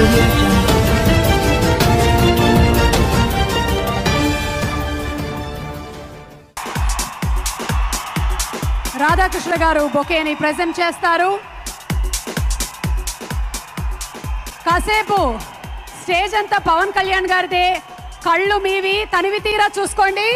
audio jungle. Radhakrishna గారు బొకేని present చేస్తారు కాసేపు స్టేజ్ అంతా పవన్ కళ్యాణ్ గారిదే కళ్ళు మీవి తనివి తీరా చూసుకోండి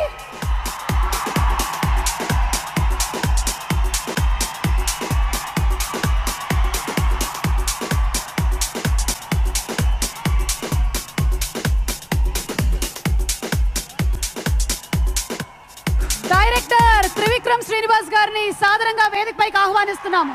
డైరెక్టర్ త్రివిక్రమ్ శ్రీనివాస్ గారిని సాదరంగా వేదికపైకి ఆహ్వానిస్తున్నాము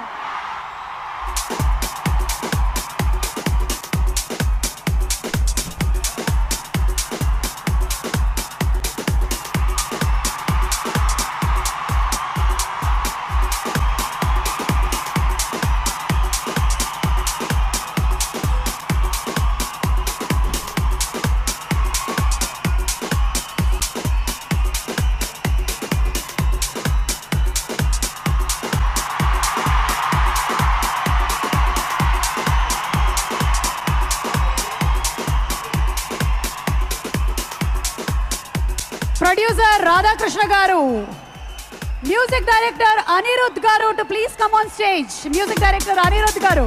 ప్రొడ్యూసర్ రాధాకృష్ణ గారు music director Anirudh garu to please come on stage music director Anirudh garu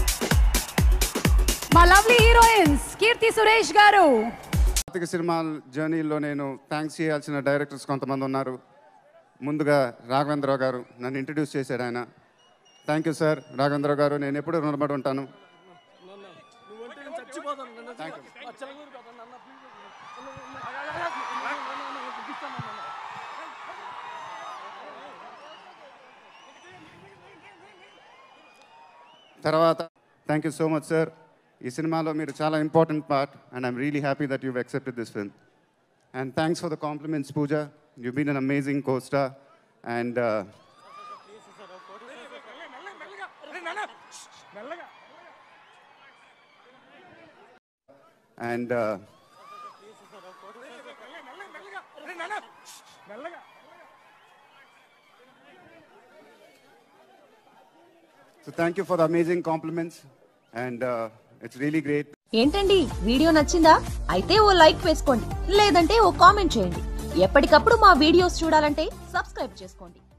మా లవ్లీ హీరోయిన్స్ కీర్తి సురేష్ గారు కార్తీక సినిమా జర్నీలో నేను థ్యాంక్స్ చేయాల్సిన డైరెక్టర్స్ కొంతమంది ఉన్నారు ముందుగా రాఘవేంద్రరావు గారు నన్ను ఇంట్రడ్యూస్ చేశాడు ఆయన థ్యాంక్ యూ సార్ రాఘవేంద్రరావు గారు నేను ఎప్పుడూ రుణపడి ఉంటాను థ్యాంక్ యూ తర్వాత thank you so much sir ఈ సినిమాలో మీరు చాలా important part and I'm really happy that you accepted this film and thanks for the compliments Pooja you been an amazing costar and and so thank you for the amazing compliments and it's really great ఏంటండి video నచ్చిందా అయితే ఓ like వేసుకోండి లేదంటే ఓ comment చేయండి ఎప్పటికప్పుడు మా videos చూడాలంటే subscribe చేసుకోండి